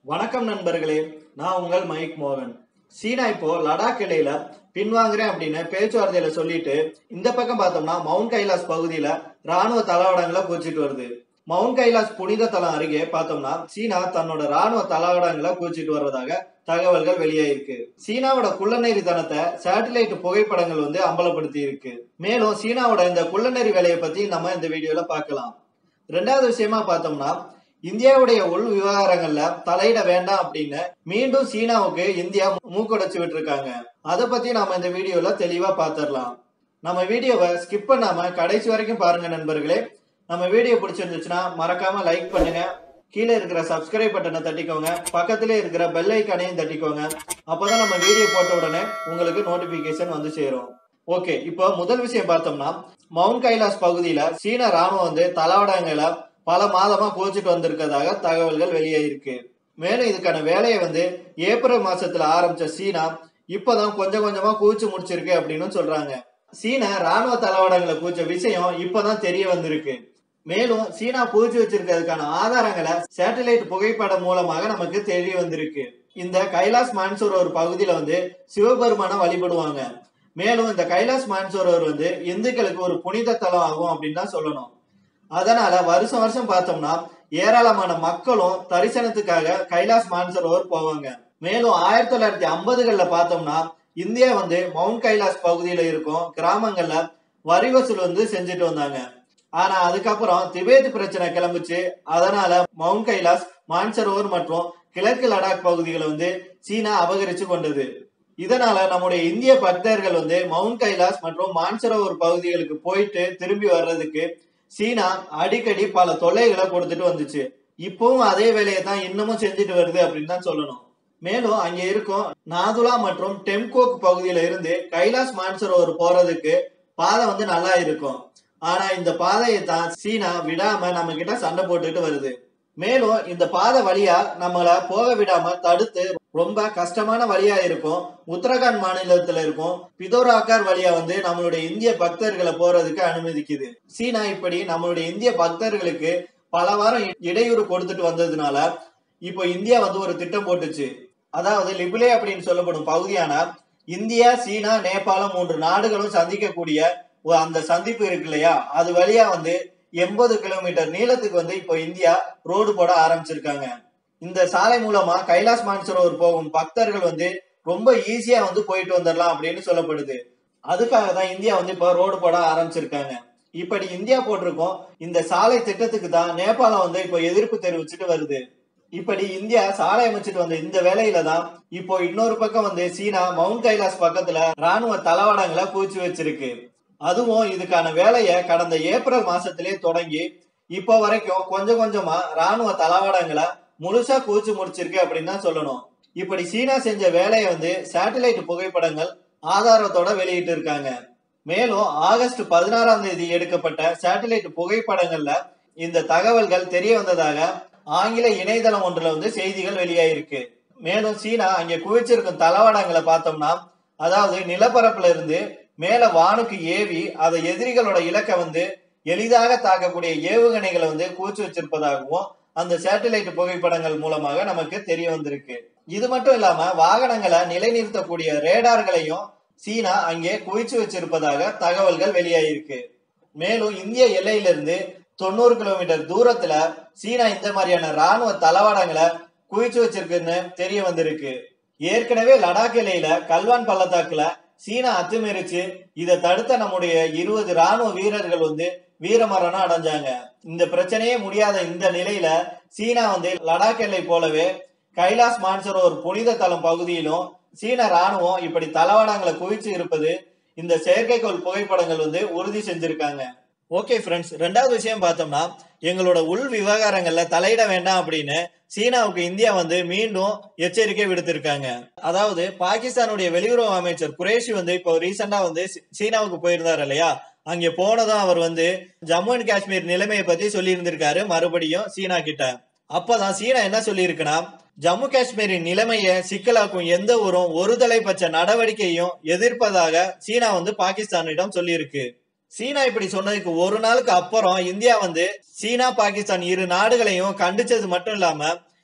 வணக்கம் நண்பர்களே நான் உங்கள் மைக் மோகன் சீனா இப்போ லடாக் எல்லையில பின்வாங்குறேன் அப்படின்னு பேச்சுவார்த்தையில சொல்லிட்டு இந்த பக்கம் பார்த்தோம்னா மவுண்ட் கைலாஸ் பகுதியில ராணுவ தளவாடங்களை குவிச்சிட்டு வருது மவுண்ட் கைலாஸ் புனித தலம் அருகே பார்த்தோம்னா சீனா தன்னோட ராணுவ தளவாடங்களை குவிச்சிட்டு வர்றதாக தகவல்கள் வெளியாயிருக்கு சீனாவோட குள்ளநெறி தனத்தை சேட்டலைட் புகைப்படங்கள் வந்து அம்பலப்படுத்தி இருக்கு மேலும் சீனாவோட இந்த குள்ளநெறி வேலையை பத்தி நம்ம இந்த வீடியோல பார்க்கலாம் ரெண்டாவது விஷயமா பார்த்தோம்னா இந்தியாவுடைய உள் விவகாரங்கள்ல தலையிட வேண்டாம் அப்படின்னு மீண்டும் சீனாவுக்கு இந்தியா மூக்கடைச்சு விட்டுருக்காங்க அதை பத்தி நாம இந்த வீடியோல தெளிவா பார்த்துடலாம் நம்ம வீடியோவை ஸ்கிப் பண்ணாம கடைசி வரைக்கும் பாருங்க நண்பர்களே நம்ம வீடியோ பிடிச்சிருந்துச்சுன்னா மறக்காம லைக் பண்ணுங்க கீழே இருக்கிற சப்ஸ்கிரைப் பட்டனை தட்டிக்கோங்க பக்கத்திலே இருக்கிற பெல் ஐக்கானையும் தட்டிக்கோங்க அப்பதான் நம்ம வீடியோ போட்ட உடனே உங்களுக்கு நோட்டிபிகேஷன் வந்து சேரும் ஓகே இப்போ முதல் விஷயம் பார்த்தோம்னா மவுண்ட் கைலாஸ் பகுதியில சீன ராணுவம் வந்து தளவாடங்களை பல மாதமா குவிச்சிட்டு வந்திருக்கிறதாக தகவல்கள் வெளியாயிருக்கு மேலும் இதுக்கான வேலையை வந்து ஏப்ரல் மாசத்துல ஆரம்பிச்ச சீனா இப்பதான் கொஞ்சம் கொஞ்சமா குவிச்சு முடிச்சிருக்கு அப்படின்னு சொல்றாங்க சீனா ராணுவ தளவாடங்களை குவிச்ச விஷயம் இப்பதான் தெரிய வந்திருக்கு மேலும் சீனா குவிச்சு வச்சிருக்கிறதுக்கான ஆதாரங்களை சேட்டலைட் புகைப்படம் மூலமாக நமக்கு தெரிய வந்திருக்கு இந்த கைலாஸ் மான்சூரோர் பகுதியில வந்து சிவபெருமான வழிபடுவாங்க மேலும் இந்த கைலாஸ் மான்சூரோர் வந்து இந்துக்களுக்கு ஒரு புனித தலம் ஆகும் அப்படின்னு தான் சொல்லணும் அதனால வருஷம் வருஷம் பார்த்தோம்னா ஏராளமான மக்களும் தரிசனத்துக்காக கைலாஸ் மான்சரோவர் போவாங்க மேலும் ஆயிரத்தி தொள்ளாயிரத்தி ஐம்பதுகள்ல பார்த்தோம்னா இந்தியா வந்து மவுண்ட் கைலாஸ் பகுதியில இருக்கும் கிராமங்கள்ல வரி வசூல் வந்து செஞ்சுட்டு வந்தாங்க ஆனா அதுக்கப்புறம் திபேத் பிரச்சனை கிளம்புச்சு அதனால மவுண்ட் கைலாஸ் மான்சரோவர் மற்றும் கிழக்கு லடாக் பகுதிகளை வந்து சீனா அபகரிச்சு கொண்டது இதனால நம்முடைய இந்திய பக்தர்கள் வந்து மவுண்ட் கைலாஸ் மற்றும் மான்சரோவர் பகுதிகளுக்கு போயிட்டு திரும்பி வர்றதுக்கு சீனா அடிக்கடி பல தொல்லைகளை கொடுத்துட்டு வந்துச்சு இப்பவும் அதே வேலையை தான் இன்னமும் செஞ்சுட்டு வருது அப்படின்னு தான் சொல்லணும் மேலும் அங்க இருக்கும் நாதுலா மற்றும் டெம்கோக் பகுதியில இருந்து கைலாஸ் மான்சரோவர் போறதுக்கு பாதை வந்து நல்லா இருக்கும் ஆனா இந்த பாதையை தான் சீனா விடாம நம்ம கிட்ட சண்டை போட்டுட்டு வருது மேலும் இந்த பாதை வழியா நம்மள போக விடாம தடுத்து ரொம்ப கஷ்டமான வழியா இருக்கும் உத்தரகாண்ட் மாநிலத்துல இருக்கும் பிதோராக்கார் வழியா வந்து நம்மளுடைய இந்திய பக்தர்களை போறதுக்கு அனுமதிக்குது சீனா இப்படி நம்மளுடைய இந்திய பக்தர்களுக்கு பல வாரம் இடையூறு கொடுத்துட்டு வந்ததுனால இப்போ இந்தியா வந்து ஒரு திட்டம் போட்டுச்சு அதாவது லிபுலே அப்படின்னு சொல்லப்படும் பகுதியான இந்தியா சீனா நேபாளம் மூன்று நாடுகளும் சந்திக்கக்கூடிய ஒரு அந்த சந்திப்பு இருக்கு இல்லையா அது வழியா வந்து எண்பது கிலோமீட்டர் நீளத்துக்கு வந்து இப்போ இந்தியா ரோடு போட ஆரம்பிச்சிருக்காங்க இந்த சாலை மூலமா கைலாஸ் மான்சரோவர் போகும் பக்தர்கள் வந்து ரொம்ப ஈஸியா வந்து போயிட்டு வந்துடலாம் அப்படின்னு சொல்லப்படுது அதுக்காக தான் இந்தியா வந்து இப்போ ரோடு போட ஆரம்பிச்சிருக்காங்க இப்படி இந்தியா போட்டிருக்கோம் இந்த சாலை திட்டத்துக்கு தான் நேபாளம் வந்து இப்போ எதிர்ப்பு தெரிவிச்சுட்டு வருது இப்படி இந்தியா சாலை அமைச்சிட்டு வந்த இந்த வேலையில தான் இப்போ இன்னொரு பக்கம் வந்து சீனா மவுண்ட் கைலாஸ் பக்கத்துல ராணுவ தளவாடங்களை குவிச்சு வச்சிருக்கு அதுவும் இதுக்கான வேலையை கடந்த ஏப்ரல் மாசத்திலே தொடங்கி இப்போ வரைக்கும் கொஞ்சம் கொஞ்சமா ராணுவ தளவாடங்களை முழுசா குவிச்சு முடிச்சிருக்கு அப்படின்னு தான் சொல்லணும் இப்படி சீனா செஞ்ச வேலையை வந்து சேட்டலைட் புகைப்படங்கள் ஆதாரத்தோட வெளியிட்டு இருக்காங்க மேலும் ஆகஸ்ட் பதினாறாம் தேதி எடுக்கப்பட்ட சேட்டலைட் புகைப்படங்கள்ல இந்த தகவல்கள் தெரிய வந்ததாக ஆங்கில இணையதளம் ஒன்றுல வந்து செய்திகள் வெளியாயிருக்கு மேலும் சீனா அங்க குவிச்சிருக்கும் தளவாடங்களை பார்த்தோம்னா அதாவது நிலப்பரப்புல இருந்து மேல வானுக்கு ஏவி அதை எதிரிகளோட இலக்கை வந்து எளிதாக தாக்கக்கூடிய ஏவுகணைகளை வந்து குவிச்சு வச்சிருப்பதாகவும் அந்த சேட்டலைட் புகைப்படங்கள் மூலமாக நமக்கு தெரிய வந்திருக்கு இது மட்டும் இல்லாம வாகனங்களை நிலைநிறுத்தக்கூடிய ரேடார்களையும் சீனா அங்கே குவிச்சு வச்சிருப்பதாக தகவல்கள் வெளியாயிருக்கு மேலும் இந்திய எல்லையிலிருந்து தொண்ணூறு கிலோமீட்டர் தூரத்துல சீனா இந்த மாதிரியான ராணுவ தளவாடங்களை குவிச்சு வச்சிருக்குன்னு தெரிய வந்திருக்கு ஏற்கனவே லடாக் எல்லையில கல்வான் பள்ளத்தாக்குல சீனா அத்துமீறிச்சு இதை தடுத்த நம்முடைய இருபது ராணுவ வீரர்கள் வந்து வீரமரணம் அடைஞ்சாங்க இந்த பிரச்சனையே முடியாத இந்த நிலையில சீனா வந்து லடாக் எல்லை போலவே கைலாஸ் மான்சரோவர் புனித தலம் பகுதியிலும் சீன ராணுவம் இப்படி தளவாடங்களை குவிச்சு இருப்பது இந்த செயற்கைக்கோள் புகைப்படங்கள் வந்து உறுதி செஞ்சிருக்காங்க ஓகே ஃப்ரெண்ட்ஸ் ரெண்டாவது விஷயம் பார்த்தோம்னா எங்களோட உள் விவகாரங்கள்ல தலையிட வேண்டாம் அப்படின்னு சீனாவுக்கு இந்தியா வந்து மீண்டும் எச்சரிக்கை விடுத்திருக்காங்க அதாவது பாகிஸ்தானுடைய வெளியுறவு அமைச்சர் குரேஷி வந்து இப்போ ரீசெண்டா வந்து சீனாவுக்கு போயிருந்தாரு இல்லையா அங்கே போனதும் அவர் வந்து ஜம்மு அண்ட் காஷ்மீர் நிலைமையை பத்தி சொல்லி இருந்திருக்காரு மறுபடியும் சீனா கிட்ட அப்பதான் சீனா என்ன சொல்லியிருக்குன்னா ஜம்மு காஷ்மீரின் நிலைமையை சிக்கலாக்கும் எந்த ஒரு ஒருதலை பட்ச நடவடிக்கையும் எதிர்ப்பதாக சீனா வந்து பாகிஸ்தானிடம் சொல்லியிருக்கு சீனா இப்படி சொன்னதுக்கு ஒரு நாளுக்கு அப்புறம் இந்தியா வந்து சீனா பாகிஸ்தான் இரு நாடுகளையும் கண்டிச்சது மட்டும் இல்லாம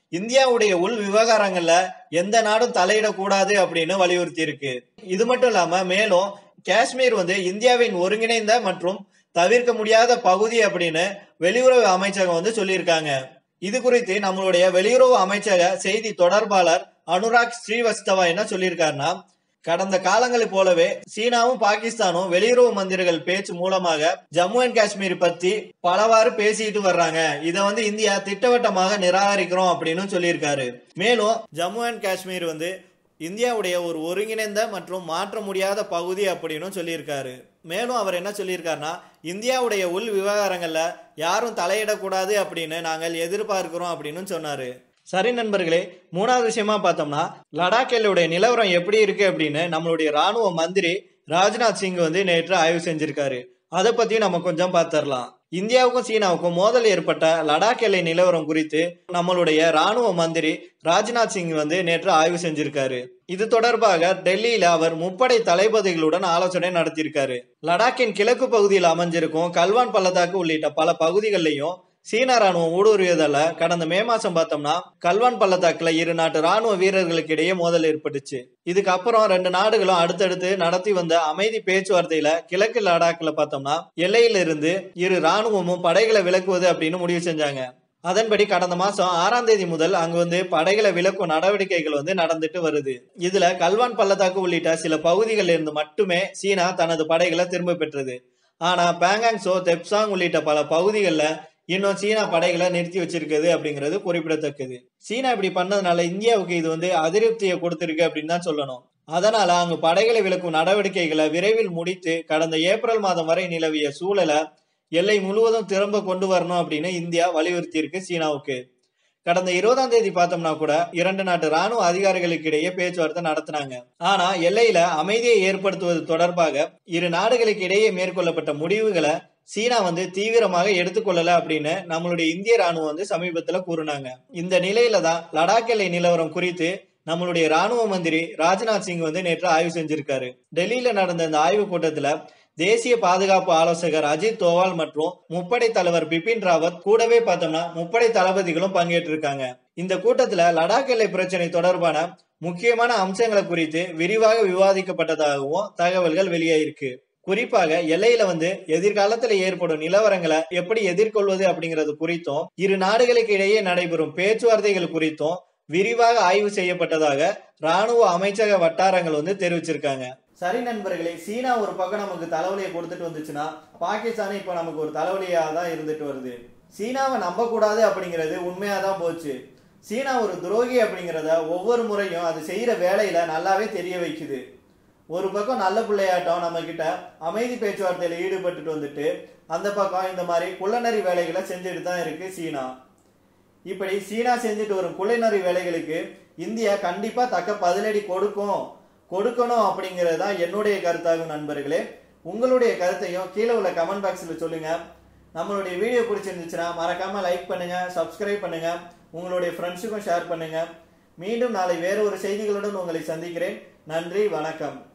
இந்தியாவுடைய உள் விவகாரங்கள்ல எந்த நாடும் தலையிடக்கூடாது அப்படின்னு வலியுறுத்தி இருக்கு இது மட்டும் இல்லாம மேலும் காஷ்மீர் வந்து இந்தியாவின் ஒருங்கிணைந்த மற்றும் தவிர்க்க முடியாத பகுதி அப்படின்னு வெளியுறவு அமைச்சகம் வந்து சொல்லியிருக்காங்க இது குறித்து நம்மளுடைய வெளியுறவு அமைச்சக செய்தி தொடர்பாளர் அனுராக் ஸ்ரீவஸ்தவா என்ன சொல்லியிருக்காருன்னா கடந்த காலங்களைப் போலவே சீனாவும் பாகிஸ்தானும் வெளியுறவு மந்திரிகள் பேச்சு மூலமாக ஜம்மு அண்ட் காஷ்மீர் பத்தி பலவாறு பேசிட்டு வர்றாங்க இதை வந்து இந்தியா திட்டவட்டமாக நிராகரிக்கிறோம் அப்படின்னு சொல்லியிருக்காரு மேலும் ஜம்மு அண்ட் காஷ்மீர் வந்து இந்தியாவுடைய ஒரு ஒருங்கிணைந்த மற்றும் மாற்ற முடியாத பகுதி அப்படின்னு சொல்லியிருக்காரு மேலும் அவர் என்ன சொல்லியிருக்காருன்னா இந்தியாவுடைய உள் விவகாரங்கள்ல யாரும் தலையிடக்கூடாது அப்படின்னு நாங்கள் எதிர்பார்க்கிறோம் அப்படின்னு சொன்னாரு சரி நண்பர்களே மூணாவது விஷயமா பார்த்தோம்னா லடாக் எல்லையுடைய நிலவரம் எப்படி இருக்கு அப்படின்னு நம்மளுடைய ராணுவ மந்திரி ராஜ்நாத் சிங் வந்து நேற்று ஆய்வு செஞ்சிருக்காரு அதை பத்தியும் நம்ம கொஞ்சம் பார்த்துடலாம் இந்தியாவுக்கும் சீனாவுக்கும் மோதல் ஏற்பட்ட லடாக் எல்லை நிலவரம் குறித்து நம்மளுடைய ராணுவ மந்திரி ராஜ்நாத் சிங் வந்து நேற்று ஆய்வு செஞ்சிருக்காரு இது தொடர்பாக டெல்லியில அவர் முப்படை தளபதிகளுடன் ஆலோசனை நடத்தியிருக்காரு லடாக்கின் கிழக்கு பகுதியில் அமைஞ்சிருக்கும் கல்வான் பள்ளத்தாக்கு உள்ளிட்ட பல பகுதிகளிலையும் சீன ராணுவம் ஊடுருவியதால கடந்த மே மாசம் பார்த்தோம்னா கல்வான் பள்ளத்தாக்குல இரு நாட்டு ராணுவ வீரர்களுக்கு இடையே மோதல் ஏற்பட்டுச்சு இதுக்கு அப்புறம் ரெண்டு நாடுகளும் அடுத்தடுத்து நடத்தி வந்த அமைதி பேச்சுவார்த்தையில கிழக்கு லடாக்ல பார்த்தோம்னா எல்லையில இருந்து இரு ராணுவமும் படைகளை விலக்குவது அப்படின்னு முடிவு செஞ்சாங்க அதன்படி கடந்த மாசம் ஆறாம் தேதி முதல் அங்கு வந்து படைகளை விலக்கும் நடவடிக்கைகள் வந்து நடந்துட்டு வருது இதுல கல்வான் பள்ளத்தாக்கு உள்ளிட்ட சில பகுதிகளில் இருந்து மட்டுமே சீனா தனது படைகளை திரும்ப பெற்றது ஆனா பேங்காங் சோ தெப்சாங் உள்ளிட்ட பல பகுதிகளில் இன்னும் சீனா படைகளை நிறுத்தி வச்சிருக்குது அப்படிங்கிறது குறிப்பிடத்தக்கது சீனா இப்படி பண்ணதுனால இந்தியாவுக்கு இது வந்து அதிருப்தியை கொடுத்திருக்கு அப்படின்னு தான் சொல்லணும் அதனால அங்கு படைகளை விலக்கும் நடவடிக்கைகளை விரைவில் முடித்து கடந்த ஏப்ரல் மாதம் வரை நிலவிய சூழலை எல்லை முழுவதும் திரும்ப கொண்டு வரணும் அப்படின்னு இந்தியா வலியுறுத்தி இருக்கு சீனாவுக்கு கடந்த இருபதாம் தேதி பார்த்தோம்னா கூட இரண்டு நாட்டு ராணுவ அதிகாரிகளுக்கு இடையே பேச்சுவார்த்தை நடத்தினாங்க ஆனா எல்லையில அமைதியை ஏற்படுத்துவது தொடர்பாக இரு நாடுகளுக்கு இடையே மேற்கொள்ளப்பட்ட முடிவுகளை சீனா வந்து தீவிரமாக எடுத்துக்கொள்ளல அப்படின்னு நம்மளுடைய இந்திய ராணுவம் வந்து சமீபத்துல கூறினாங்க இந்த நிலையில தான் லடாக் எல்லை நிலவரம் குறித்து நம்மளுடைய ராணுவ மந்திரி ராஜ்நாத் சிங் வந்து நேற்று ஆய்வு செஞ்சிருக்காரு டெல்லியில நடந்த இந்த ஆய்வு கூட்டத்துல தேசிய பாதுகாப்பு ஆலோசகர் அஜித் தோவால் மற்றும் முப்படை தலைவர் பிபின் ராவத் கூடவே பார்த்தோம்னா முப்படை தளபதிகளும் பங்கேற்றிருக்காங்க இந்த கூட்டத்துல லடாக் எல்லை பிரச்சனை தொடர்பான முக்கியமான அம்சங்களை குறித்து விரிவாக விவாதிக்கப்பட்டதாகவும் தகவல்கள் வெளியாயிருக்கு குறிப்பாக எல்லையில வந்து எதிர்காலத்துல ஏற்படும் நிலவரங்களை எப்படி எதிர்கொள்வது அப்படிங்கிறது குறித்தும் இரு நாடுகளுக்கு இடையே நடைபெறும் பேச்சுவார்த்தைகள் குறித்தும் விரிவாக ஆய்வு செய்யப்பட்டதாக ராணுவ அமைச்சக வட்டாரங்கள் வந்து தெரிவிச்சிருக்காங்க சரி நண்பர்களே சீனா ஒரு பக்கம் நமக்கு தலைவலியை கொடுத்துட்டு வந்துச்சுன்னா பாகிஸ்தான் இப்ப நமக்கு ஒரு தலைவலியா தான் இருந்துட்டு வருது சீனாவை நம்ப கூடாது அப்படிங்கிறது உண்மையா தான் போச்சு சீனா ஒரு துரோகி அப்படிங்கிறத ஒவ்வொரு முறையும் அது செய்யற வேலையில நல்லாவே தெரிய வைக்குது ஒரு பக்கம் நல்ல பிள்ளையாட்டம் நம்ம கிட்ட அமைதி பேச்சுவார்த்தையில ஈடுபட்டுட்டு வந்துட்டு அந்த பக்கம் இந்த மாதிரி குள்ளநரி வேலைகளை செஞ்சுட்டு தான் இருக்கு சீனா இப்படி சீனா செஞ்சுட்டு வரும் குள்ளநரி வேலைகளுக்கு இந்தியா கண்டிப்பா தக்க பதிலடி கொடுக்கும் கொடுக்கணும் அப்படிங்கிறது தான் என்னுடைய கருத்தாகும் நண்பர்களே உங்களுடைய கருத்தையும் கீழே உள்ள கமெண்ட் பாக்ஸில் சொல்லுங்க நம்மளுடைய வீடியோ பிடிச்சிருந்துச்சுன்னா மறக்காம லைக் பண்ணுங்க சப்ஸ்கிரைப் பண்ணுங்க உங்களுடைய ஃப்ரெண்ட்ஸுக்கும் ஷேர் பண்ணுங்க மீண்டும் நாளை வேறு ஒரு செய்திகளுடன் உங்களை சந்திக்கிறேன் நன்றி வணக்கம்